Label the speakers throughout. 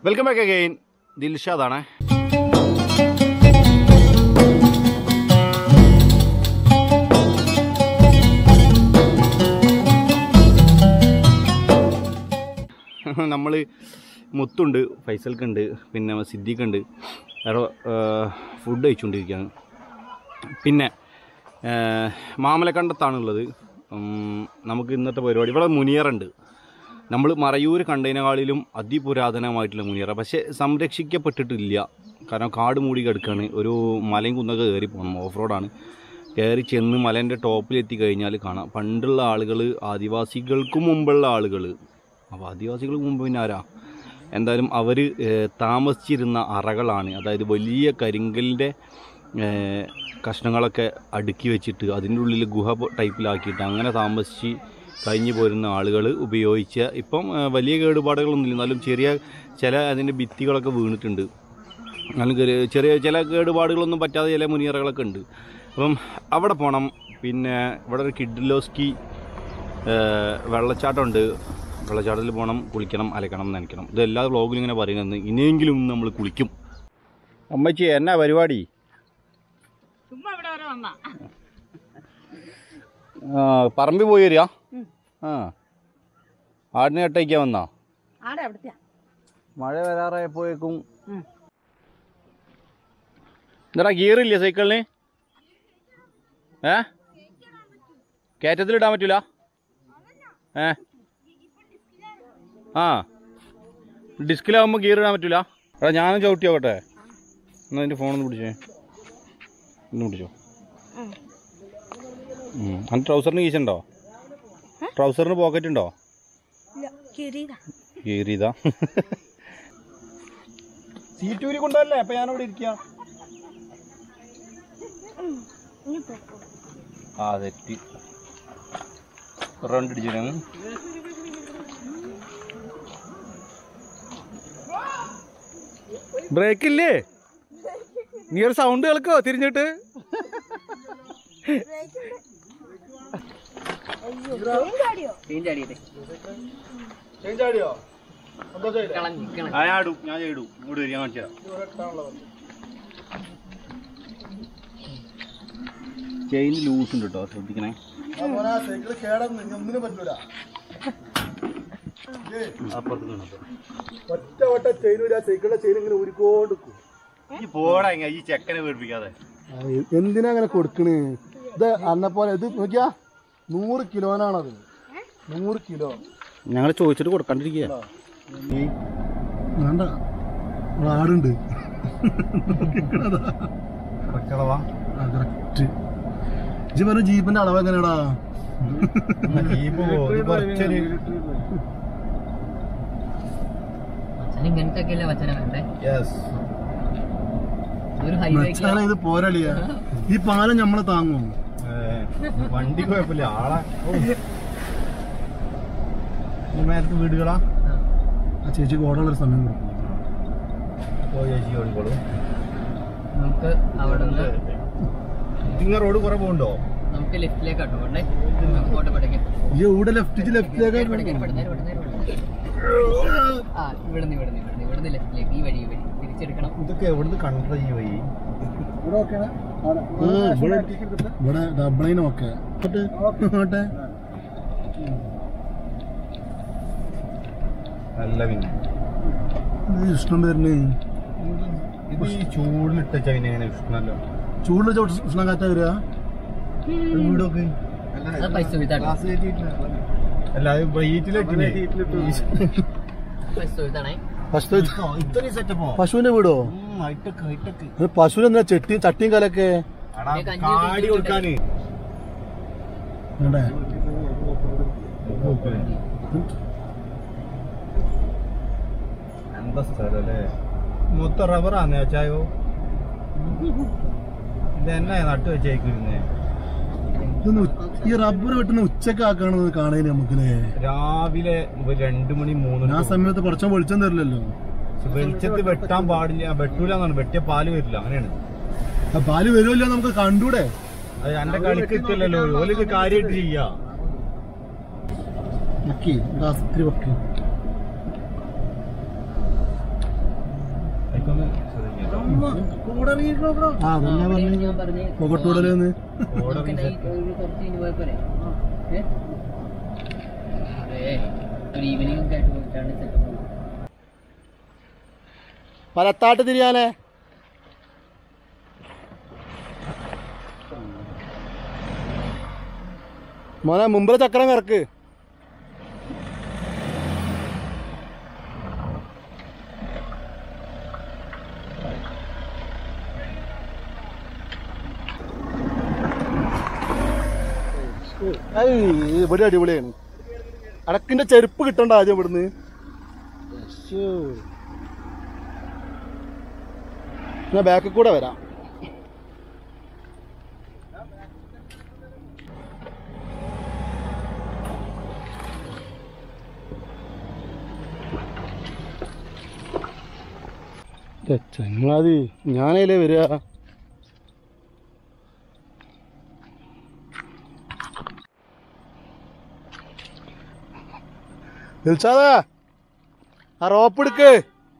Speaker 1: Welcome back again ദിൽഷാദാണ് നമ്മൾ മുത്തുണ്ട് ഫൈസൽക്കുണ്ട് പിന്നെ സിദ്ദീഖുണ്ട് വേറെ ഫുഡ് കഴിച്ചുകൊണ്ടിരിക്കുകയാണ് പിന്നെ ഏഹ്, മാമലക്കണ്ടത്താണുള്ളത് ഉം, നമുക്ക് ഇന്നത്തെ പരിപാടി ഇവിടെ മുനിയറുണ്ട് നമ്മൾ മറയൂർ കണ്ടതിനേക്കാളിലും അതിപുരാതനമായിട്ടുള്ള മുനിയറ പക്ഷേ സംരക്ഷിക്കപ്പെട്ടിട്ടില്ല കാരണം കാട് മൂടി കിടക്കുകയാണ് ഒരു മലയും കുന്നൊക്കെ കയറി പോകണം ഓഫ് റോഡാണ് കയറി ചെന്ന് മലേൻ്റെ ടോപ്പിലെത്തി കഴിഞ്ഞാൽ കാണാം പണ്ടുള്ള ആളുകൾ ആദിവാസികൾക്ക് മുമ്പുള്ള ആളുകൾ അപ്പോൾ ആദിവാസികൾക്ക് മുമ്പ് പിന്നെ ആരാ എന്തായാലും അവർ താമസിച്ചിരുന്ന അറകളാണ് അതായത് വലിയ കരിങ്കലിൻ്റെ ഏഹ്, കഷ്ണങ്ങളൊക്കെ അടുക്കി വെച്ചിട്ട് അതിൻ്റെ ഉള്ളിൽ ഗുഹ പോ- ടൈപ്പിലാക്കിയിട്ട് അങ്ങനെ താമസിച്ച് കഴിഞ്ഞു പോരുന്ന ആളുകൾ ഉപയോഗിച്ച ഇപ്പം ഏഹ്, വലിയ കേടുപാടുകളൊന്നുമില്ല എന്നാലും ചെറിയ ചില അതിൻ്റെ ഭിത്തികളൊക്കെ വീണിട്ടുണ്ട് എന്നാലും ചെറിയ ചെറിയ ചില കേടുപാടുകളൊന്നും പറ്റാതെ ചില മുനിയറകളൊക്കെ ഉണ്ട് അപ്പം അവിടെ പോകണം പിന്നെ ഇവിടെ ഒരു കിഡ്ലോസ്കി വെള്ളച്ചാട്ടമുണ്ട് വെള്ളച്ചാട്ടത്തിൽ പോകണം കുളിക്കണം അലക്കണം നനയ്ക്കണം ഇത് എല്ലാ വ്ളോഗിലും ഇങ്ങനെ പറയുന്നത് ഇനിയെങ്കിലും നമ്മൾ കുളിക്കും അമ്മച്ചി എന്നാ പരിപാടി
Speaker 2: ചുമ്മാ ഇവിടെ വരെ വന്നാ
Speaker 1: ആ, പറമ്പിൽ പോയി വരിക ആ ആടിനെ കെട്ടയ്ക്കാൻ വന്നാ
Speaker 2: ആടെ അവിടുത്തെ
Speaker 1: മഴ വരാറായപ്പോഴേക്കും
Speaker 2: ഉം.
Speaker 1: എന്താ ഗിയറില്ലേ സൈക്കിളിന് ഏ കയറ്റത്തിലിടാൻ പറ്റൂല ഏ ആ ഡിസ്കിലാവുമ്പോൾ ഗിയർ ഇടാൻ പറ്റൂല എടാ ഞാനും ചവിട്ടി നോക്കട്ടെ എന്നാ എൻ്റെ ഫോണൊന്ന് പിടിച്ചേ ഒന്ന് പിടിച്ചോ അന്ന് ട്രൗസറിന് കീശുണ്ടോ ട്രൗസറിന് പോക്കറ്റ് ഉണ്ടോ കീറിയതാ സീറ്റൂരി കൊണ്ടല്ലേ അപ്പൊ ഞാനവിടെ ഇരിക്കുക ആ തെറ്റി റൗണ്ട് അടിച്ചു ബ്രേക്ക് ഇല്ലേ നീ ഒരു സൗണ്ട് കേൾക്കോ തിരിഞ്ഞിട്ട് ആ, ഞാൻ ഇടും ഞാൻ ഇടും ഇങ്ങോട്ട് വരിക കാണിച്ചു തരാം ചെയിൻ ലൂസ് ഉണ്ട് കേട്ടോ ശ്രദ്ധിക്കണേ
Speaker 3: സൈക്കിള് കേടന്ന് ഒന്നിനും പറ്റൂല
Speaker 1: അപ്പുറത്ത് കാണാം
Speaker 3: ഒറ്റ വട്ട ചെയിനൂല സൈക്കിളിന്റെ ചെയിൻ ഇങ്ങനെ ഉരുക്കോണ്ടിരിക്കും
Speaker 1: ഈ പോടാ ഇങ്ങ, ഈ ചെക്കനെ പേടിപ്പിക്കാതെ
Speaker 3: എന്തിനാ അങ്ങനെ കൊടുക്കണ് ഇത് അന്നെ പോലെ ഇത് നോക്കിയാ നൂറ് കിലോനാണത് നൂറ് കിലോ
Speaker 1: ഞങ്ങൾ ചോദിച്ചിട്ട് കൊടുക്കാണ്ടിരിക്കുക
Speaker 3: വേണ്ട ആടുണ്ട് കറക്റ്റ് ഇജ്ജ് പറഞ്ഞ ജീപ്പിന്റെ അളവ് എങ്ങനെയാടാ
Speaker 2: അച്ഛൻ ഇങ്ങനത്തെ ഒക്കെ അല്ലേ വച്ചന വേണ്ടേ ഒരു ഹൈവേ
Speaker 3: മെച്ചാന ഇത് പോരളിയ ഈ പാലം നമ്മളെ താങ്ങും
Speaker 1: വണ്ടി കുഴപ്പമില്ല ആളെ മേലത്ത് വീടുകളാ
Speaker 3: ആ ചേച്ചിക്ക് ഓടാനുള്ളൊരു സമയം കൊടുക്കും
Speaker 1: പോയി ചേച്ചി ഓടിക്കോളൂ
Speaker 2: നമുക്ക് അവിടെ നിന്ന്
Speaker 1: ഇങ്ങ റോഡ് കുറെ പോകണ്ടോ
Speaker 2: നമുക്ക് ലെഫ്റ്റിലേക്ക് ആട്ടോ വേണ്ടേ കോട്ട പഠിക്കാം
Speaker 3: ഈ ഇവിടെ ലെഫ്റ്റ് ലെഫ്റ്റിലേക്ക്
Speaker 2: ആ ഇവിടുന്ന് ഇവിടുന്ന് ഇവിടുന്ന് ഇവിടുന്ന് ലെഫ്റ്റിലേക്ക് ഈ വഴി ഈ വഴി തിരിച്ചെടുക്കണം
Speaker 1: ഇതൊക്കെ എവിടുന്ന് കണ്ട ഈ വഴി
Speaker 3: ഇവിടെ ഡബിളിന് ഓക്കെ ഓട്ടെ
Speaker 1: നല്ല പിന്നെ
Speaker 3: ഇത് ഇഷ്ടം വരുന്നേ
Speaker 1: ഇത് ഈ ചൂടിലിട്ട ചൈന എങ്ങനെ ഇഷ്ടമല്ലോ
Speaker 3: ചൂടിൽ ഉഷ്ണം കാറ്റാ വരിക വീടൊക്കെ
Speaker 2: അത് പൈസ വിത്താട്ടോ
Speaker 1: അല്ല അത് വെയിറ്റിലിട്ടിനെ
Speaker 2: പൈസ വിത്താണേ
Speaker 3: പശു
Speaker 1: ഇത്രയും സെറ്റപ്പോ
Speaker 3: പശുവിന്റെ വീടോ
Speaker 1: ഹൈടെക് ഹൈടെക്
Speaker 3: ഇത് പശുവിന് എന്താ ചെട്ടി ചട്ടിയും കലൊക്കെ
Speaker 1: കാടി കൊടുക്കാന്
Speaker 3: വേണ്ടേ
Speaker 1: എന്താ സ്ഥലം അല്ലേ മൊത്തം റബ്ബറാന്ന് വെച്ചായോ ഇത് എന്നാ നട്ടു വെച്ചേക്കിരുന്നേ
Speaker 3: ഇതൊന്ന് ഉ- ഈ റബ്ബർ വെട്ടുന്ന ഉച്ചക്ക് ആക്കാണെന്ന് കാണാൻ നമുക്കില്ലേ
Speaker 1: രാവിലെ ഒരു രണ്ട് മണി മൂന്ന്
Speaker 3: ആ
Speaker 1: മണി
Speaker 3: സമയത്ത് കുറച്ചും വെളിച്ചം തരില്ലല്ലോ
Speaker 1: വെളിച്ചത്ത് വെട്ടാൻ പാടില്ല വെട്ടൂല എന്നാണ് വെട്ടിയ പാല് വരില്ല അങ്ങനെയാണ്
Speaker 3: ആ പാല് വരുമല്ലോ നമുക്ക് കണ്ടൂടെ
Speaker 1: അത് എന്റെ കളിക്ക് എത്തില്ലല്ലോ ഓലിത് കാര്യമായിട്ട് ചെയ്യാ
Speaker 3: വക്കി ഇതാ ഇത്തിരി വക്കി ആ അതന്നെ പറഞ്ഞു
Speaker 2: ഞാൻ പറഞ്ഞ്
Speaker 3: മുഖട്ടൂടലെന്ന്
Speaker 2: നമുക്ക് night ഒരു കുറച്ച് കഴിഞ്ഞ് പോയപ്പോരെ ഏ? അതെ ഒരു ഈവനിങ് ഒക്കെ ആയിട്ട് പോയിട്ടാണ് സെറ്റപ്പ്
Speaker 3: പലത്താട്ട് തിരിയാനേ മോനെ മുമ്പിലെ ചക്രം കിറക്ക് ഏയ്, ഇവിടെ അടിപൊളിയാണ് അടക്കിന്റെ ചെരുപ്പ് കിട്ടണ്ട ആദ്യം ഇവിടുന്ന് ശ്ശോ. ഞാൻ ബാക്കിൽ കൂടെ വരാം ഏ, ചങ്ങാതി ഞാനതിലേ വരിക ദിൽഷാദാ ആ റോപ്പ് എടുക്ക്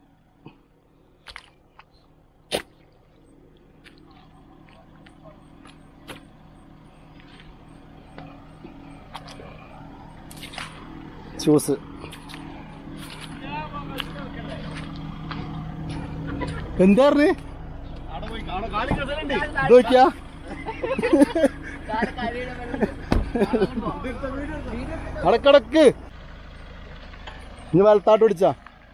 Speaker 3: ജ്യൂസ് എന്താ പറഞ്ഞേ ഇത് നോക്കിയാ അടക്കടക്ക് ഇനി വലത്താട്ട് പിടിച്ചാ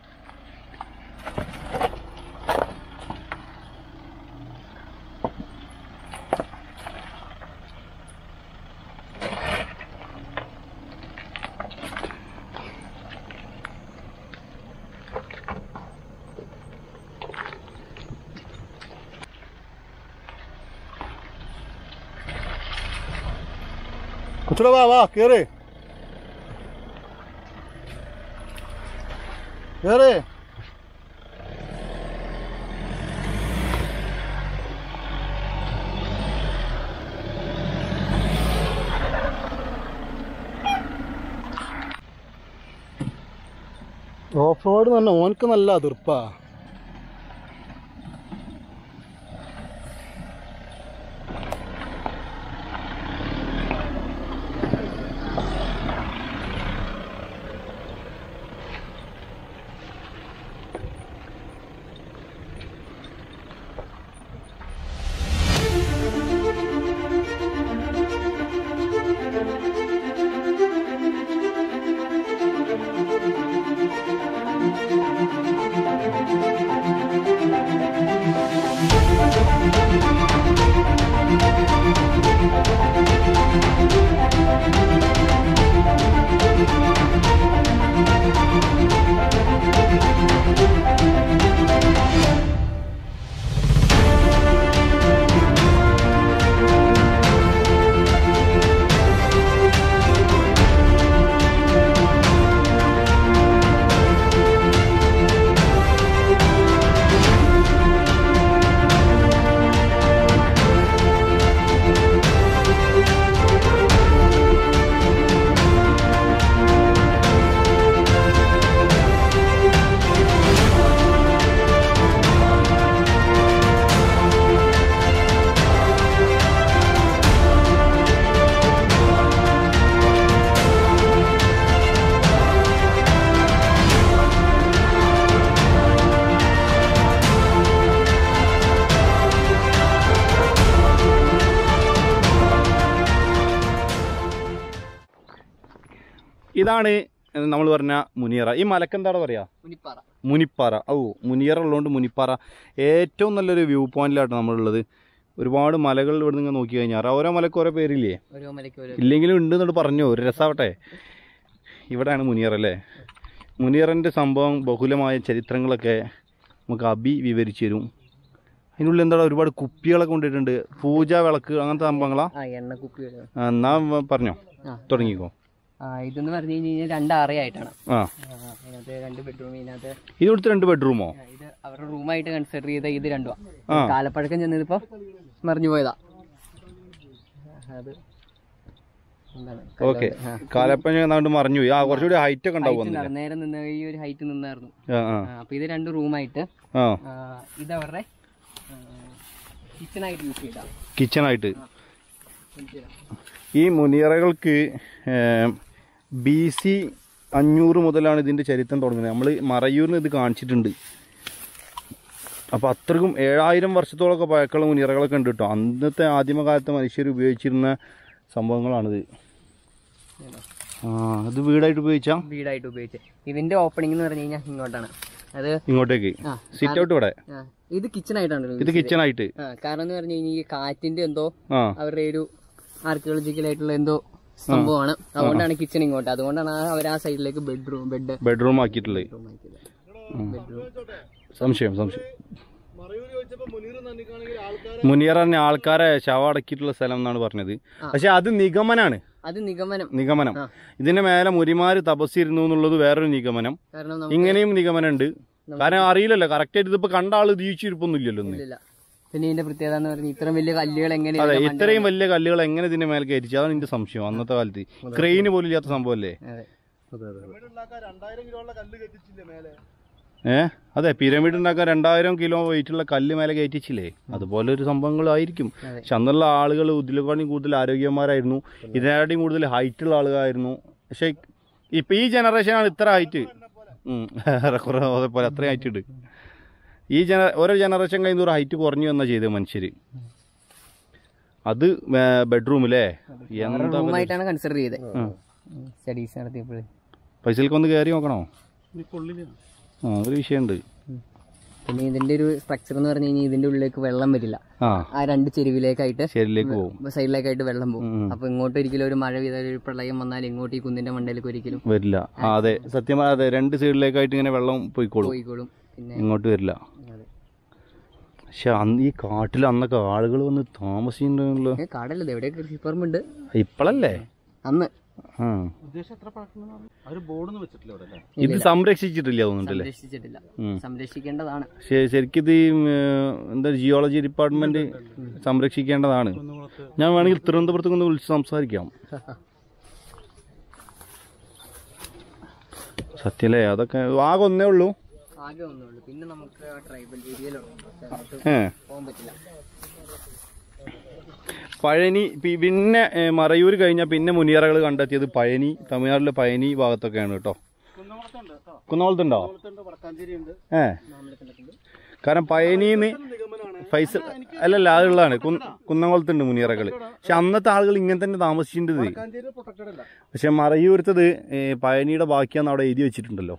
Speaker 3: കൊച്ചുടെ വാ വാ കേറ് കേറ് ഓഫ് റോഡ് തന്നെ ഓനക്ക് നല്ല അതിർപ്പാ
Speaker 1: ഇതാണ് നമ്മൾ പറഞ്ഞ മുനിയറ ഈ മലക്ക് എന്താണ് പറയാ
Speaker 2: മുനിപ്പാറ
Speaker 1: മുനിപ്പാറ ഓ മുനിയറ ഉള്ളതുകൊണ്ട് മുനിപ്പാറ ഏറ്റവും നല്ലൊരു വ്യൂ പോയിന്റിലാട്ടോ നമ്മളുള്ളത് ഒരുപാട് മലകൾ ഇവിടെ നിന്ന് നോക്കി കഴിഞ്ഞാൽ ഓരോ മലക്ക് ഓരോ പേരില്ലേ
Speaker 2: ഓരോ മലയ്ക്ക് ഓരോ
Speaker 1: ഇല്ലെങ്കിലും ഉണ്ട് എന്നോട് പറഞ്ഞു ഒരു രസമാവട്ടെ ഇവിടെയാണ് മുനിയർ അല്ലേ മുനിയറിൻ്റെ സംഭവം ബഹുലമായ ചരിത്രങ്ങളൊക്കെ നമുക്ക് അബി വിവരിച്ചു തരും അതിനുള്ളിൽ എന്താ ഒരുപാട് കുപ്പികളൊക്കെ കൊണ്ടിട്ടുണ്ട് പൂജ വിളക്ക് അങ്ങനത്തെ സംഭവങ്ങളാ
Speaker 2: ആ എണ്ണ കുപ്പി വരും
Speaker 1: ആ, എന്നാ വ- പറഞ്ഞോ
Speaker 2: ആ.
Speaker 1: തുടങ്ങിക്കോ
Speaker 2: ആ ഇതെന്ന് പറഞ്ഞു കഴിഞ്ഞ് കഴിഞ്ഞാൽ രണ്ട് അറയായിട്ടാണ്
Speaker 1: ആ
Speaker 2: ആ, അതിനകത്ത് രണ്ട് ബെഡ്റൂം ഇതിനകത്ത്
Speaker 1: ഇത് ഇവിടുത്തെ രണ്ട് ബെഡ്റൂമോ
Speaker 2: ആ, ഇത് അവരുടെ റൂമായിട്ട് കൺസിഡർ ചെയ്ത ഇത് രണ്ടുമാ
Speaker 1: ആ.
Speaker 2: കാലപ്പഴക്കം ചെന്നതിപ്പോ മറിഞ്ഞു പോയതാ അത് എന്താണ്
Speaker 1: ഓക്കെ
Speaker 2: ആ.
Speaker 1: കാലപ്പൻ എന്നാണ്ട് മറിഞ്ഞു പോയി ആ കുറച്ചുകൂടി ഹൈറ്റ് ഒക്കെ ഉണ്ടാവും
Speaker 2: Height
Speaker 1: വന്നില്ലേ
Speaker 2: ഉണ്ടാവും. നേരെ നിന്ന് ഈ ഒരു ഹൈറ്റ് നിന്നായിരുന്നു
Speaker 1: ആ ആ
Speaker 2: ആ, അപ്പൊ ഇത് രണ്ട് റൂമായിട്ട്
Speaker 1: ആ
Speaker 2: ഇതവരുടെ കിച്ചണായിട്ട് യൂസ് ചെയ്താ
Speaker 1: കിച്ചണായിട്ട് ഈ മുനിയറകൾക്ക് ബി സി അഞ്ഞൂറ് മുതലാണ് ഇതിൻ്റെ ചരിത്രം തുടങ്ങുന്നത് നമ്മൾ മറയൂരിന് ഇത് കാണിച്ചിട്ടുണ്ട് അപ്പോൾ അത്രക്കും ഏഴായിരം വർഷത്തോളമൊക്കെ പഴക്കമുള്ള മുനിയറകളൊക്കെ ഉണ്ട് കേട്ടോ അന്നത്തെ ആദിമകാലത്തെ മനുഷ്യർ ഉപയോഗിച്ചിരുന്ന സംഭവങ്ങളാണിത് ആ ഇത് വീടായിട്ട് ഉപയോഗിച്ചാൽ
Speaker 2: വീടായിട്ട് ഉപയോഗിച്ച് ഇതിന്റെ ഓപ്പണിംഗ് എന്ന് പറഞ്ഞു കഴിഞ്ഞാൽ ഇങ്ങോട്ടാണ് അത്
Speaker 1: ഇങ്ങോട്ടേക്ക്
Speaker 2: ആ,
Speaker 1: സിറ്റ് ഔട്ട് ഇവിടെ
Speaker 2: ആ, ഇത് കിച്ചണായിട്ടാണ്
Speaker 1: ഇത് കിച്ചണായിട്ട്
Speaker 2: ആ കാരണം എന്ന് പറഞ്ഞു കഴിഞ്ഞാൽ ഈ കാറ്റിന്റെ എന്തോ
Speaker 1: ആ
Speaker 2: അവരുടെ ഒരു ആർക്കിയോളജിക്കൽ ആയിട്ടുള്ള എന്തോ സംഭവമാണ് അതുകൊണ്ടാണ് കിച്ചൺ ഇങ്ങോട്ട് അതുകൊണ്ടാണ് ആ- അവർ ആ സൈഡിലേക്ക് ബെഡ്റൂം ബെഡ്
Speaker 1: ബെഡ്റൂം ആക്കിയിട്ടുള്ളത്
Speaker 2: ബെഡ്റൂം
Speaker 1: സംശയം സംശയം
Speaker 3: മറയൂർ ചോദിച്ചപ്പോ മുനീർ നന്ദിക്കാണെങ്കിൽ ആൾക്കാരെ
Speaker 1: മുനിയറ പറഞ്ഞ ആൾക്കാരെ ശവം അടക്കിയിട്ടുള്ള സ്ഥലം എന്നാണ് പറഞ്ഞത് പക്ഷെ അത് നിഗമനാണ്
Speaker 2: അത് നിഗമനം
Speaker 1: നിഗമനം
Speaker 2: ആ.
Speaker 1: ഇതിന്റെ മേലെ മുരിമാര് തപസ്സിരുന്നു എന്നുള്ളത് വേറൊരു നിഗമനം
Speaker 2: കാരണം നമുക്ക്
Speaker 1: ഇങ്ങനെയും നിഗമനം ഉണ്ട് കാരണം അറിയില്ലല്ലോ കറക്റ്റ് ആയിട്ട് ഇതിപ്പോ കണ്ട ആള് ജീവിച്ചിരിപ്പൊന്നും ഇല്ലല്ലോ ഒന്ന്
Speaker 2: ഇല്ല പിന്നെ ഇതിന്റെ പ്രത്യേകത എന്ന് പറഞ്ഞാൽ ഇത്രയും വലിയ കല്ലുകൾ എങ്ങനെ
Speaker 1: അതെ
Speaker 2: ഇതിന്റെ
Speaker 1: ഇത്രയും വലിയ കല്ലുകൾ എങ്ങനെ ഇതിന്റെ മേലെ കയറ്റിച്ചു അതാണ് എന്റെ സംശയം അന്നത്തെ കാലത്ത് ക്രെയിന് പോലും ഇല്ലാത്ത സംഭവമല്ലേ
Speaker 2: അതെ
Speaker 3: പിരമിഡ് ഉണ്ടാക്കാൻ രണ്ടായിരം കിലോ ഉള്ള കല്ല് കെട്ടിച്ചില്ലേ മേലെ
Speaker 1: ഏ അതെ പിരമിഡ് ഉണ്ടാക്കാൻ രണ്ടായിരം കിലോ വെയിറ്റ് ഉള്ള കല്ല് മേലെ കയറ്റിച്ചില്ലേ അതുപോലെ ഒരു സംഭവങ്ങളായിരിക്കും
Speaker 2: അതെ.
Speaker 1: പക്ഷെ അന്നുള്ള ആളുകൾ ഇതിലേക്കാളും കൂടുതൽ ആരോഗ്യന്മാരായിരുന്നു ഇതിനെക്കാട്ടിയും കൂടുതൽ ഹൈറ്റ് ഉള്ള ആളുകളായിരുന്നു പക്ഷെ ഇപ്പൊ ഈ ജനറേഷനാണ് ഇത്ര ഹൈറ്റ് ഏറെക്കുറെ അതേപോലെ അത്രയും ഹൈറ്റ് ഉണ്ട് ഈ ജന ഓരോ ജനറേഷൻ കഴിയുന്ന ഒരു ഹൈറ്റ് കുറഞ്ഞു വന്നാ ചെയ്തത് മനുഷ്യര് അത് ബെഡ്റൂം അല്ലേ എന്താ
Speaker 2: റൂമായിട്ടാണ് കൺസിഡർ ചെയ്തത് സ്റ്റഡീസ് നടത്തിയപ്പോഴേ
Speaker 1: പൈസയിലേക്ക് ഒന്ന് കയറി നോക്കണോ ആ ഒരു വിഷയമുണ്ട്
Speaker 2: പിന്നെ ഇതിന്റെ ഒരു സ്ട്രക്ചർ എന്ന് പറഞ്ഞു കഴിഞ്ഞാൽ ഇതിന്റെ ഉള്ളിലേക്ക് വെള്ളം വരില്ല
Speaker 1: ആ
Speaker 2: ആ രണ്ട് ചെരുവിലേക്കായിട്ട്
Speaker 1: ശരിയിലേക്ക് പോകും
Speaker 2: സൈഡിലേക്കായിട്ട് വെള്ളം പോകും അപ്പൊ ഇങ്ങോട്ട് ഒരിക്കലും ഒരു മഴ പെയ്താൽ ഒരു പ്രളയം വന്നാൽ ഇങ്ങോട്ട് ഈ കുന്നിന്റെ മണ്ടയിലേക്ക് ഒരിക്കലും
Speaker 1: വരില്ല ആ അതെ സത്യം പറഞ്ഞാൽ അതെ രണ്ട് സൈഡിലേക്കായിട്ട് ഇങ്ങനെ വെള്ളം പോയിക്കോളും
Speaker 2: പോയിക്കോളും പിന്നെ
Speaker 1: ഇങ്ങോട്ട് വരില്ല
Speaker 2: അതെ.
Speaker 1: പക്ഷെ അന്ന് ഈ കാട്ടിൽ അന്നൊക്കെ ആളുകൾ വന്ന് താമസിച്ചിട്ടുണ്ടല്ലോ
Speaker 2: ഏ, കാടല്ലേ എവിടെ കൃഷി ഫാർം ഉണ്ട്
Speaker 1: ഇപ്പോഴല്ലേ
Speaker 2: അന്ന്
Speaker 1: ആ
Speaker 3: ഉദ്ദേശം എത്ര പഴക്കമെന്നാണ് അവര് ബോർഡൊന്നും വെച്ചിട്ടില്ല അവിടെ അല്ലേ
Speaker 1: ഇത് സംരക്ഷിച്ചിട്ടില്ല തോന്നുന്നുണ്ടല്ലേ
Speaker 2: സംരക്ഷിച്ചിട്ടില്ല
Speaker 1: ഉം.
Speaker 2: സംരക്ഷിക്കേണ്ടതാണ്
Speaker 1: ശ- ശരിക്കും ഇത് ഈ, ഉം, എന്താ ജിയോളജി ഡിപ്പാർട്ട്മെന്റ് സംരക്ഷിക്കേണ്ടതാണ് ഞാൻ വേണമെങ്കിൽ തിരുവനന്തപുരത്ത് ഒന്ന് വിളിച്ച് സംസാരിക്കാം സത്യല്ലേ അതൊക്കെ ആകെ ഒന്നേ ഉള്ളൂ
Speaker 2: ആകെ ഒന്നേ ഉള്ളൂ പിന്നെ നമുക്ക് ആ ട്രൈബൽ ഏരിയയിലുണ്ട്
Speaker 1: ഏ
Speaker 2: പോകാൻ പറ്റില്ല
Speaker 1: പഴനി പി- പിന്നെ ഏ, മറയൂർ കഴിഞ്ഞാൽ പിന്നെ മുനിയറകൾ കണ്ടെത്തിയത് പഴനി തമിഴ്നാട്ടിലെ പഴനി ഭാഗത്തൊക്കെയാണ് കേട്ടോ കുന്നോളത്തുണ്ടോ
Speaker 3: വടക്കാഞ്ചേരി ഉണ്ട്
Speaker 1: ഏ കാരണം പഴനിന്ന് ഫൈസൽ അല്ലല്ല അതുള്ളതാണ് കുന്നംകുളത്തുണ്ട് മുനിയറകൾ പക്ഷെ അന്നത്തെ ആളുകൾ ഇങ്ങനെ തന്നെ താമസിച്ചിട്ടുണ്ട്
Speaker 3: വടക്കാഞ്ചേരി പ്രൊട്ടക്റ്റഡ് അല്ല
Speaker 1: പക്ഷെ മറയൂരത്തത് ഏ, പഴനിയുടെ ബാക്കിയാന്ന് അവിടെ എഴുതി വെച്ചിട്ടുണ്ടല്ലോ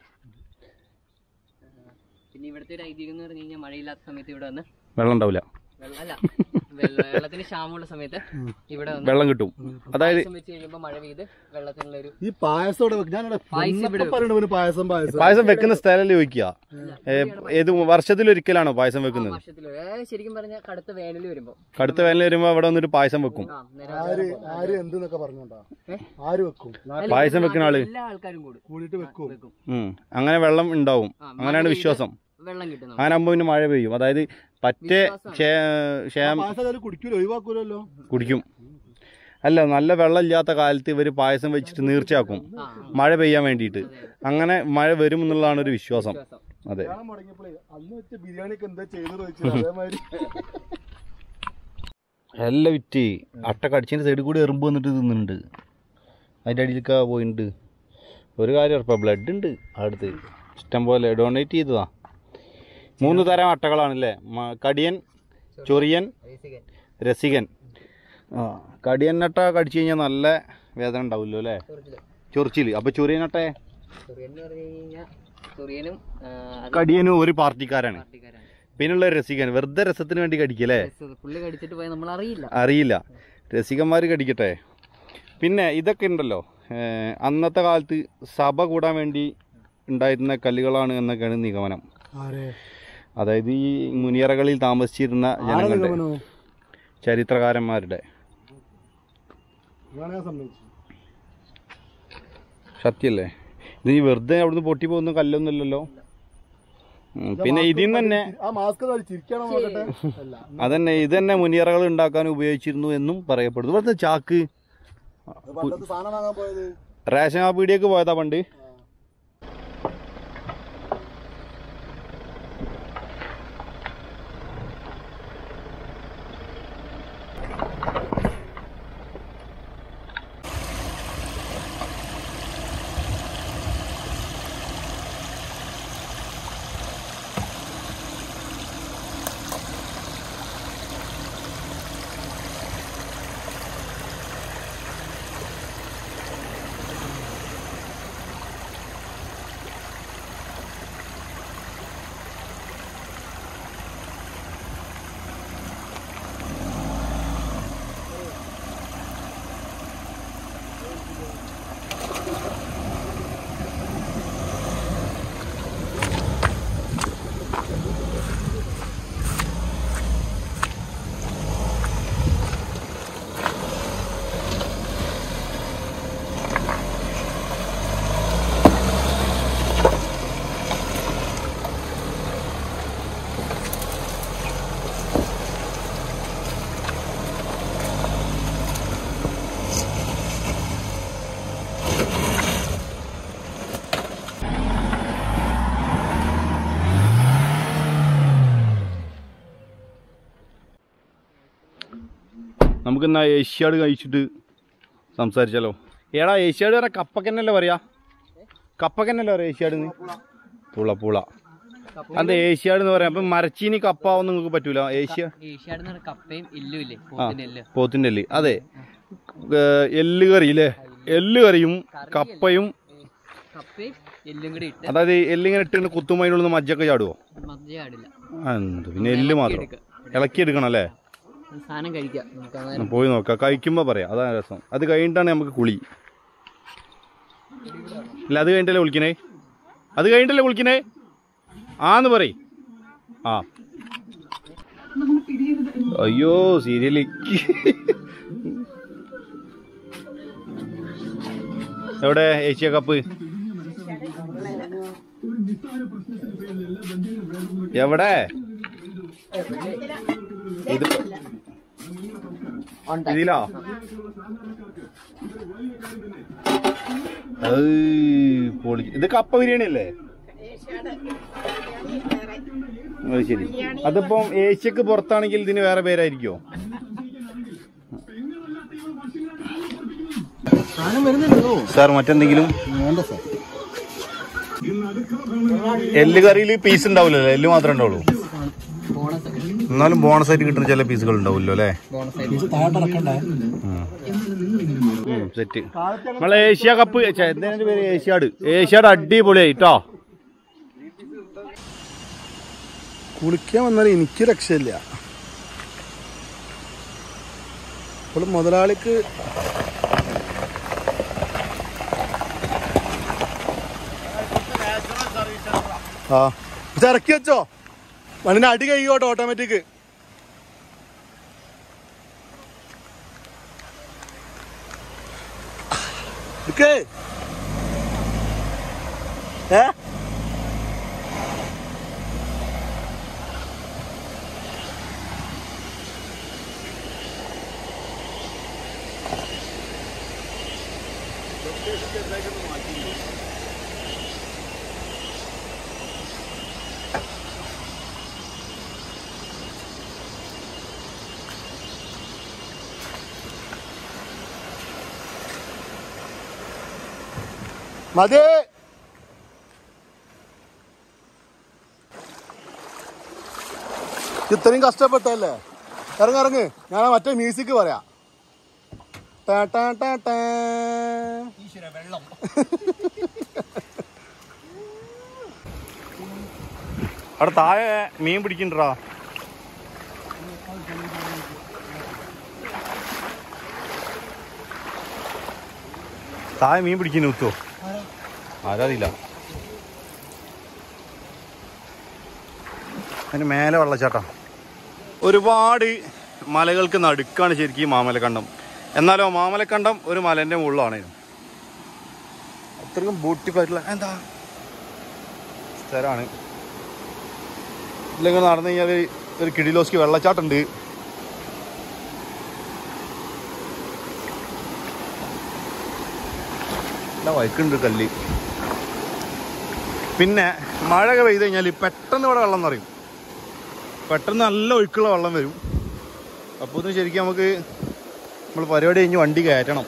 Speaker 2: പിന്നെ ഇവിടുത്തെ ഒരു ഐതിഹ്യം എന്ന് പറഞ്ഞു കഴിഞ്ഞാൽ മഴയില്ലാത്ത സമയത്ത് ഇവിടെ വന്ന്
Speaker 1: വെള്ളം ഉണ്ടാവില്ല
Speaker 2: വെള്ളം അല്ല വെള്ള- വെള്ളത്തിന് ക്ഷാമമുള്ള സമയത്ത് ഇവിടെ വന്ന്
Speaker 1: വെള്ളം കിട്ടും അതായത്
Speaker 2: പായസം വെച്ച് കഴിയുമ്പോൾ മഴ പെയ്ത് വെള്ളത്തിനുള്ള ഒരു
Speaker 3: ഈ പായസം ഇവിടെ വെക്കും ഞാനിവിടെ
Speaker 2: പായസം ഇവിടെ
Speaker 3: പറയുന്നുണ്ട് പായസം പായസം
Speaker 1: പായസം വെക്കുന്ന സ്ഥലമല്ലേ ചോദിക്കുക ഏ, ഏത് വർഷത്തിലൊരിക്കലാണോ പായസം വെക്കുന്നത്
Speaker 2: വർഷത്തിൽ ശരിക്കും പറഞ്ഞാൽ കടുത്ത വേനൽ വരുമ്പോ
Speaker 1: കടുത്ത വേനൽ വരുമ്പോൾ അവിടെ വന്നിട്ട് പായസം വെക്കും
Speaker 2: ആ നേരെ
Speaker 3: ആര് ആര് എന്തെന്നൊക്കെ പറഞ്ഞോണ്ടാ ആര് വെക്കും
Speaker 1: പായസം വെക്കുന്ന ആള്
Speaker 2: എല്ലാ ആൾക്കാരും കൂടും
Speaker 3: കൂടിയിട്ട് വെക്കും
Speaker 2: വെക്കും
Speaker 1: ഉം. അങ്ങനെ വെള്ളം ഉണ്ടാവും
Speaker 2: ആ, മഴ
Speaker 1: അങ്ങനെയാണ്
Speaker 2: പെയ്ത്
Speaker 1: വിശ്വാസം
Speaker 2: വെള്ളം കിട്ടുന്നു
Speaker 1: അങ്ങനെ ആകുമ്പോൾ പിന്നെ മഴ പെയ്യും അതായത് പറ്റേ ക്ഷേ- ക്ഷേമം
Speaker 3: പായസം കാര്യം കുടിക്കൂലോ ഒഴിവാക്കൂലല്ലോ
Speaker 1: കുടിക്കും അല്ല നല്ല വെള്ളം ഇല്ലാത്ത കാലത്ത് ഇവർ പായസം വെച്ചിട്ട് നീർച്ചയാക്കും
Speaker 2: ആ,
Speaker 1: മഴ പെയ്യാൻ വേണ്ടിയിട്ട് അങ്ങനെ മഴ വരും എന്നുള്ളതാണ് ഒരു വിശ്വാസം
Speaker 2: വിശ്വാസം.
Speaker 1: അതെ
Speaker 3: കല്യാണം മുടങ്ങിയപ്പോഴേ അന്ന് വെച്ച ബിരിയാണിക്ക് എന്താ ചെയ്തത് ചോദിച്ചു അതേമാതിരി
Speaker 1: എല്ലാം വിറ്റ് അട്ട കടിച്ചതിൻ്റെ സൈഡിൽ കൂടി എറുമ്പ് വന്നിട്ട് തിന്നുന്നുണ്ട് അതിൻ്റെ അടിയിലൊക്കെ പോയിട്ടുണ്ട് ഒരു കാര്യം ഉറപ്പാ ബ്ലഡ് ഉണ്ട് അടുത്ത് ഇഷ്ടം പോലെ ഡൊണേറ്റ് ചെയ്തതാ മൂന്ന് തരം അട്ടകളാണല്ലേ മ- കടിയൻ ചൊറിയൻ
Speaker 2: രസികൻ.
Speaker 1: രസികൻ ആ കടിയൻ അട്ട കടിച്ചു കഴിഞ്ഞാൽ നല്ല വേദന ഉണ്ടാവുമല്ലോ അല്ലേ
Speaker 2: ചൊറിച്ചില്.
Speaker 1: ചൊറിച്ചിൽ അപ്പോൾ ചൊറിയൻ അട്ടേ
Speaker 2: ചൊറിയൻ എന്ന് പറഞ്ഞു കഴിഞ്ഞാൽ ചൊറിയനും ആ, അത്
Speaker 1: കടിയനും ഒരു പാർട്ടിക്കാരാണ്
Speaker 2: പാർട്ടിക്കാരാണ്
Speaker 1: പിന്നുള്ള രസികൻ വെറുതെ രസത്തിന് വേണ്ടി കടിക്കല്ലേ
Speaker 2: രസം. പുള്ളി കടിച്ചിട്ട് പോയാൽ നമ്മൾ അറിയില്ല
Speaker 1: അറിയില്ല രസികന്മാർ കടിക്കട്ടെ പിന്നെ ഇതൊക്കെ ഉണ്ടല്ലോ ഏഹ് അന്നത്തെ കാലത്ത് സഭ കൂടാൻ വേണ്ടി ഉണ്ടായിരുന്ന കല്ലുകളാണ് എന്നൊക്കെയാണ് നിഗമനം
Speaker 3: ആരെ
Speaker 1: അതായത് ഈ മുനിയറകളിൽ താമസിച്ചിരുന്ന ജനങ്ങളുടെ
Speaker 3: നിഗമനോ?
Speaker 1: ചരിത്രകാരന്മാരുടെ
Speaker 3: ഇതാണ് ഞാൻ സമ്മതിച്ചു
Speaker 1: സത്യല്ലേ ഇത് ഈ വെറുതെ അവിടുന്ന് പൊട്ടി പോകുന്ന കല്ലൊന്നുമില്ലല്ലോ ഉം, പിന്നെ ഇതിൽ നിന്ന് തന്നെ
Speaker 3: ആ മാസ്ക് ചിരിക്കണം നോക്കട്ടെ അല്ല
Speaker 1: അതന്നെ ഇത് തന്നെ മുനിയറകൾ ഉണ്ടാക്കാൻ ഉപയോഗിച്ചിരുന്നു എന്നും പറയപ്പെടുന്നു ഇവിടുത്തെ ചാക്ക്
Speaker 3: പണ്ടത്തെ സാധനം വാങ്ങാൻ പോയത്
Speaker 1: റേഷൻ ആ പീടിയേക്ക് പോയതാ പണ്ട് നമുക്കെന്നാ ഏഷ്യാഡ് കഴിച്ചിട്ട് സംസാരിച്ചാലോ ഏടാ ഏഷ്യാഡ് പറയാ കപ്പക്കന്നല്ലേ പറയാ കപ്പക്കന്നല്ലേ പറയാ ഏഷ്യാഡ് പൂള പൂള അതെ ഏഷ്യാഡ് എന്ന് പറയാം അപ്പം മരച്ചീനി കപ്പ ഒന്നും നിങ്ങൾക്ക് പറ്റൂല ഏഷ്യ
Speaker 2: ഏഷ്യാട് എന്ന് പറഞ്ഞ കപ്പയും എല്ലും ഇല്ലേ പോത്തിന്റെ എല്ല്
Speaker 1: പോത്തിന്റെ എല്ല് അതെ ഏർ എല്ല് കറി അല്ലേ എല്ല് കറിയും കപ്പയും
Speaker 2: കപ്പയും എല്ലും കൂടി ഇട്ട്
Speaker 1: അതായത് എല്ലിങ്ങനെ ഇട്ടിട്ട് കുത്തുമ്പോൾ അതിനുള്ളിൽ നിന്ന് മജ്ജൊക്കെ ചാടുവോ
Speaker 2: മജ്ജ ആടില്ല
Speaker 1: ആ, എന്ത് പിന്നെ എല്ല് മാത്രം ഇളക്കി എടുക്കണം അല്ലേ
Speaker 2: സാധനം കഴിക്കാം നമുക്ക് അങ്ങനെ
Speaker 1: ഒന്ന് പോയി നോക്കാം കഴിക്കുമ്പോൾ പറയാം അതാണ് രസം അത് കഴിഞ്ഞിട്ടാണ് നമുക്ക് കുളി ഇല്ല അത് കഴിഞ്ഞിട്ടല്ലേ വിളിക്കണേ അത് കഴിഞ്ഞിട്ടല്ലേ വിളിക്കണേ ആന്ന് പറ ആ അയ്യോ സീരിയലേക്ക് എവിടെ ഏഷ്യ കപ്പ് എവിടെ ഇത് ഇതിലാ ഏയ് പൊളി ഇത് കപ്പ ബിരിയാണി അല്ലേ അത് ശരി അതിപ്പം ഏഷ്യക്ക് പുറത്താണെങ്കിൽ ഇതിന് വേറെ പേരായിരിക്കോ
Speaker 3: സാധനം വരുന്നുണ്ടോ
Speaker 1: സാർ മറ്റെന്തെങ്കിലും
Speaker 3: വേണ്ട സാർ
Speaker 1: എല്ല് കറിയിൽ പീസ് ഉണ്ടാവില്ലല്ലോ എല്ല് മാത്രമേ ഉണ്ടാവുള്ളൂ
Speaker 2: ബോണസ്
Speaker 1: എന്നാലും ബോണസ് ആയിട്ട് കിട്ടുന്ന ചില പീസുകൾ ഉണ്ടാവുമല്ലോ അല്ലേ
Speaker 2: ബോണസ് ആയിട്ട്
Speaker 3: ഇത് താഴെ ഇറക്കണ്ടേ
Speaker 1: സെറ്റ് നമ്മളെ ഏഷ്യ കപ്പ് ഛെ, എന്താ അതിന്റെ പേര് ഏഷ്യാഡ് ഏഷ്യാഡ് അടിപൊളിയായി ട്ടോ
Speaker 3: കുളിക്കാൻ വന്നാൽ എനിക്ക് രക്ഷയില്ല ഇപ്പോൾ മുതലാളിക്ക് ആ ഇത് ഇറക്കി വെച്ചോ മണ്ണിന് അടി കഴിയോട്ടോ ഓട്ടോമാറ്റിക് എടുക്കേ ഏ മതി ഇത്രയും കഷ്ടപ്പെട്ടല്ലേ ഇറങ്ങ ഇറങ്ങ് ഞാൻ ആ മറ്റേ മ്യൂസിക് പറയാം ടാ, ടാ, ടാ, ടാ.
Speaker 1: അവിടെ താഴെ മീൻ പിടിക്കണ്ടാ താഴെ മീൻ പിടിക്കുന്നു ഉത്തോ ആരറിയില്ല അതിന് മേലെ വെള്ളച്ചാട്ടം ഒരുപാട് മലകൾക്ക് നടുക്കാണ് ശരിക്കും ഈ മാമലക്കണ്ടം എന്നാലോ മാമലക്കണ്ടം ഒരു മലേൻ്റെ മുകളിലാണ് അത്രയും ബ്യൂട്ടിഫുൾ ആയിട്ടുള്ള എന്താ സ്ഥലമാണ് ഇല്ലെങ്കിൽ നടന്നു കഴിഞ്ഞാൽ ഒരു കിടിലോസ്ക്ക് വെള്ളച്ചാട്ടമുണ്ട് നല്ല വഴക്കുണ്ട് കല്ല് പിന്നെ മഴയൊക്കെ പെയ്ത് കഴിഞ്ഞാൽ പെട്ടെന്ന് ഇവിടെ വെള്ളം നിറയും പെട്ടെന്ന് നല്ല ഒഴുക്കുള്ള വെള്ളം വരും അപ്പോൾ ഇത് ശരിക്കും നമുക്ക് നമ്മൾ പരിപാടി കഴിഞ്ഞ് വണ്ടി കയറ്റണം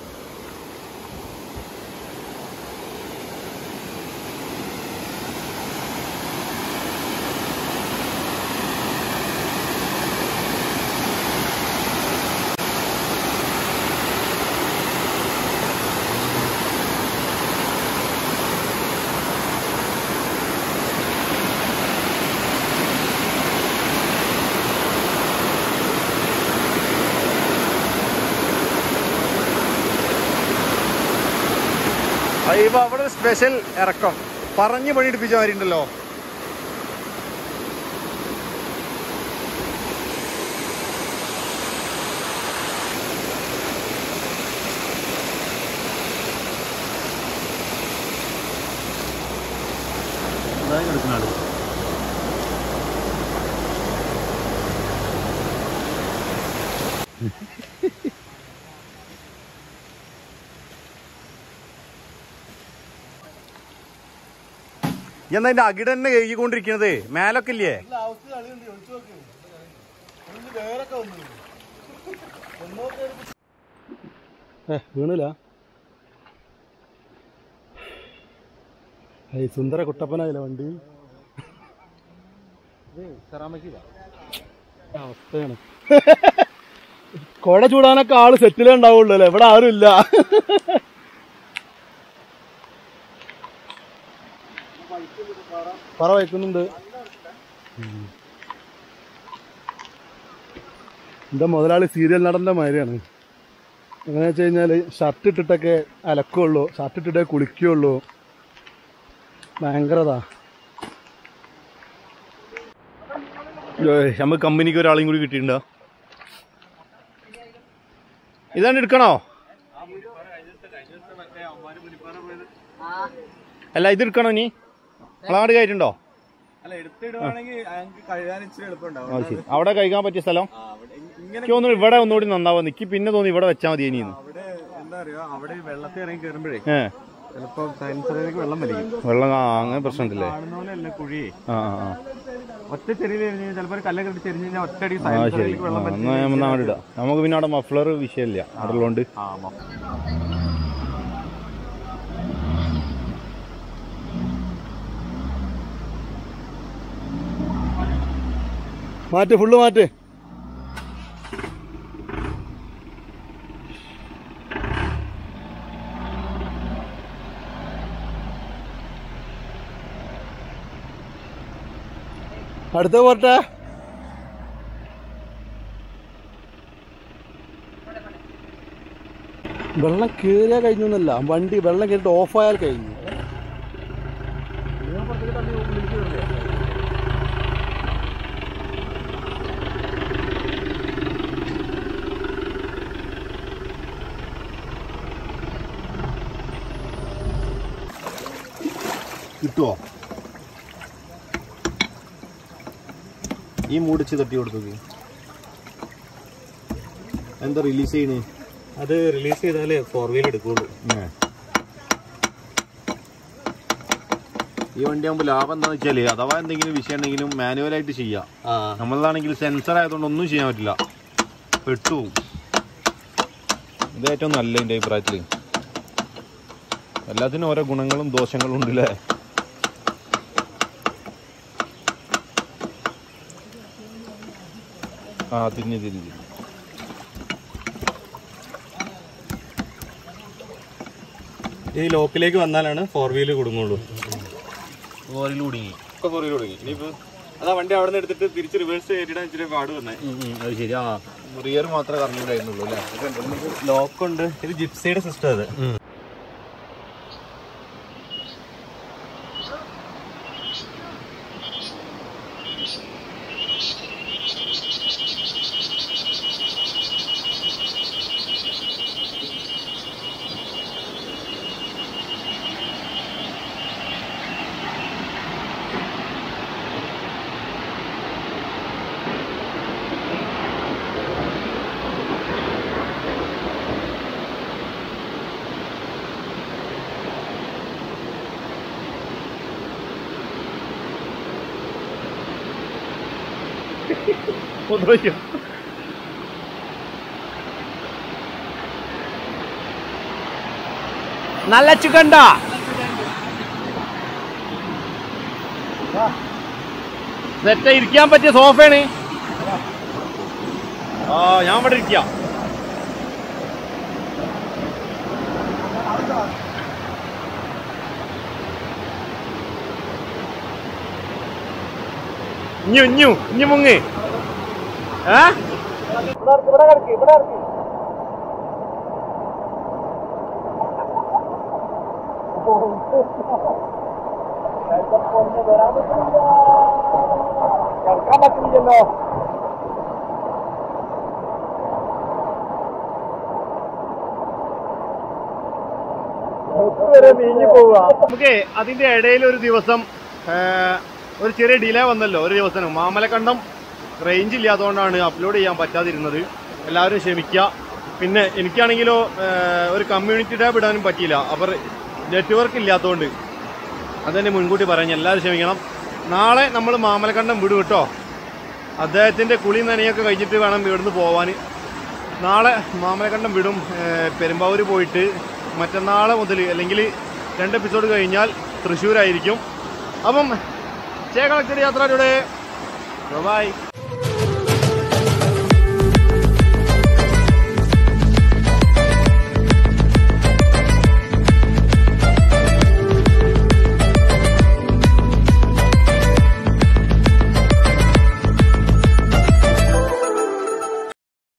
Speaker 1: ഇപ്പൊ അവിടെ ഒരു സ്പെഷ്യൽ ഇറക്കം പറഞ്ഞു പണിയെടുപ്പിച്ച മാതിരി ഉണ്ടല്ലോ എടുക്കുന്നുണ്ട് എന്നാ അതിന്റെ അകിട് തന്നെ കഴുകിക്കൊണ്ടിരിക്കണത് മേലൊക്കെ ഇല്ലേ
Speaker 3: വീണില്ല ഏയ് സുന്ദര കുട്ടപ്പനായില്ല വണ്ടി അവസ്ഥയാണ് കൊട ചൂടാനൊക്കെ ആള് സെറ്റിലേ ഉണ്ടാവുള്ളൂ അല്ലേ ഇവിടെ ആരും ഇല്ല പറ വയ്ക്കുന്നുണ്ട് എന്റെ മുതലാളി സീരിയൽ നടന്റെ മാതിരിയാണ് എങ്ങനെയാ വെച്ച് കഴിഞ്ഞാല് ഷർട്ട് ഇട്ടിട്ടൊക്കെ അലക്കുള്ളൂ ഷർട്ട് ഇട്ടിട്ടേ കുളിക്കുള്ളൂ ഭയങ്കരതാ
Speaker 1: നമുക്ക് കമ്പനിക്ക് ഒരാളെയും കൂടി കിട്ടിയിട്ടുണ്ടോ ഇതാണ് എടുക്കണോ അല്ല ഇത് എടുക്കണോ നീ നമ്മളങ്ങോട്ട് കയറ്റുണ്ടോ
Speaker 4: അല്ല എടുത്തിടുവാണെങ്കിൽ ഞങ്ങൾക്ക് കഴുകാൻ ഇച്ചിരി എളുപ്പമുണ്ടാവും
Speaker 1: ആ ശരി അവിടെ കഴിക്കാൻ പറ്റിയ സ്ഥലം എനിക്ക് തോന്നുന്നു ഇവിടെ ഒന്നുകൂടി നന്നാവുക എനിക്ക് പിന്നെ തോന്നി ഇവിടെ വെച്ചാൽ മതി ഇനിന്ന്
Speaker 4: അവിടെ എന്താ അറിയോ അവിടെ ഈ വെള്ളത്തിൽ ഇറങ്ങി കയറുമ്പോഴേ
Speaker 1: ഏ
Speaker 4: ചിലപ്പോ സയൻസിലേക്ക് വെള്ളം വലിക്കും
Speaker 1: വെള്ളം ആ അങ്ങനെ പ്രശ്നമുണ്ടല്ലേ
Speaker 4: കാണുന്ന പോലെ അല്ല കുഴിയേ
Speaker 1: ആ ആ ആ
Speaker 4: ഒറ്റ ചെറിയിൽ എറിഞ്ഞ് കഴിഞ്ഞാൽ ചിലപ്പോൾ ഒരു കല്ലൊക്കെ ഇട്ട് ചെരിഞ്ഞ് കഴിഞ്ഞാൽ ഒറ്റയടി
Speaker 1: ആ ശരി
Speaker 4: സയൻസിലേക്ക്
Speaker 1: ആ,
Speaker 4: വെള്ളം
Speaker 1: എന്നാ ഞാൻ ഒന്ന് അങ്ങോട്ട് ഇടാം നമുക്ക് പിന്നെ അവിടെ മഫ്ലർ വിഷയമില്ല അവിടെ ഉള്ളതുകൊണ്ട്
Speaker 4: ആ മ-
Speaker 3: മാറ്റ് ഫുള്ള് മാറ്റ് അടുത്ത പോട്ടെ വെള്ളം കയറിയാൽ കഴിഞ്ഞു എന്നല്ല വണ്ടി വെള്ളം കയറിയിട്ട് ഓഫായാൽ കഴിഞ്ഞു
Speaker 1: കിട്ടുമോ ഈ മൂടിച്ച് തട്ടി കൊടുത്തത് എന്താ റിലീസ് ചെയ്യണേ
Speaker 4: അത് റിലീസ് ചെയ്താലേ ഫോർ വീൽ എടുക്കുള്ളൂ
Speaker 1: ഈ വണ്ടി ആകുമ്പോൾ ലാഭം എന്താണെന്ന് വെച്ചാൽ അഥവാ എന്തെങ്കിലും വിഷയം ഉണ്ടെങ്കിലും മാനുവലായിട്ട് ചെയ്യാം
Speaker 4: ആ
Speaker 1: നമ്മളതാണെങ്കിൽ സെൻസർ ആയതുകൊണ്ട് ഒന്നും ചെയ്യാൻ പറ്റില്ല പെട്ടുപോകും ഇത് ഏറ്റവും നല്ല എൻ്റെ അഭിപ്രായത്തിൽ എല്ലാത്തിനും ഓരോ ഗുണങ്ങളും ദോഷങ്ങളും ഉണ്ടല്ലേ ആ തിരിഞ്ഞ് തിരിഞ്ഞ്
Speaker 4: ഈ ലോക്കിലേക്ക് വന്നാലാണ് ഫോർ വീല് കൊടുങ്ങുള്ളൂ
Speaker 1: ഓരിൽ കുടുങ്ങി
Speaker 4: ഇപ്പൊ ഫോർ വീൽ കൊടുങ്ങി ഇനിയിപ്പോ അതാ വണ്ടി അവിടെ നിന്ന് എടുത്തിട്ട് തിരിച്ച് റിവേഴ്സ് ചെയ്തിടാൻ ഇച്ചിരി പാട് വന്നേ
Speaker 1: അത് ശരി ആ റിയർ മാത്രമേ കറങ്ങിയിട്ടുണ്ടായിരുന്നുള്ളൂ അല്ലേ
Speaker 4: ലോക്ക് ഉണ്ട് ഇത് ജിപ്സിയുടെ സിസ്റ്റം അത്
Speaker 3: ഒന്ന് വയ്ക്കാം
Speaker 1: നല്ല ചിക്കണ്ട സെറ്റ് ഇരിക്കാൻ പറ്റിയ സോഫയാണ് ആ ഞാൻ ഇവിടെ ഇരിക്കാം ഇഞ്ഞു ഇഞ്ഞു ഇഞ്ഞു മുങ്ങ് ഏ നമുക്ക് അതിന്റെ ഇടയിൽ ഒരു ദിവസം ആ, ഒരു ചെറിയ ഡിലേ വന്നല്ലോ ഒരു ദിവസം മാമലക്കണ്ടം റേഞ്ച് ഇല്ലാത്തതുകൊണ്ടാണ് അപ്ലോഡ് ചെയ്യാൻ പറ്റാതിരുന്നത് എല്ലാവരും ക്ഷമിക്കുക പിന്നെ എനിക്കാണെങ്കിലോ ആ, ഒരു കമ്മ്യൂണിറ്റി ടാബ് ഇടാനും പറ്റിയില്ല അപ്പോൾ നെറ്റ്വർക്ക് ഇല്ലാത്തതുകൊണ്ട് അതന്നെ മുൻകൂട്ടി പറയാൻ എല്ലാവരും ക്ഷമിക്കണം നാളെ നമ്മൾ മാമലക്കണ്ടം വിടും കേട്ടോ അദ്ദേഹത്തിൻ്റെ കുളി നനയൊക്കെ കഴിഞ്ഞിട്ട് വേണം ഇവിടുന്ന് പോവാൻ നാളെ മാമലക്കണ്ടം വിടും ഏഹ് പെരുമ്പാവൂർ പോയിട്ട് മറ്റന്നാളെ മുതൽ അല്ലെങ്കിൽ രണ്ട് എപ്പിസോഡ് കഴിഞ്ഞാൽ തൃശ്ശൂരായിരിക്കും അപ്പം ചേകളക്കടി യാത്രയുടെ ബൈ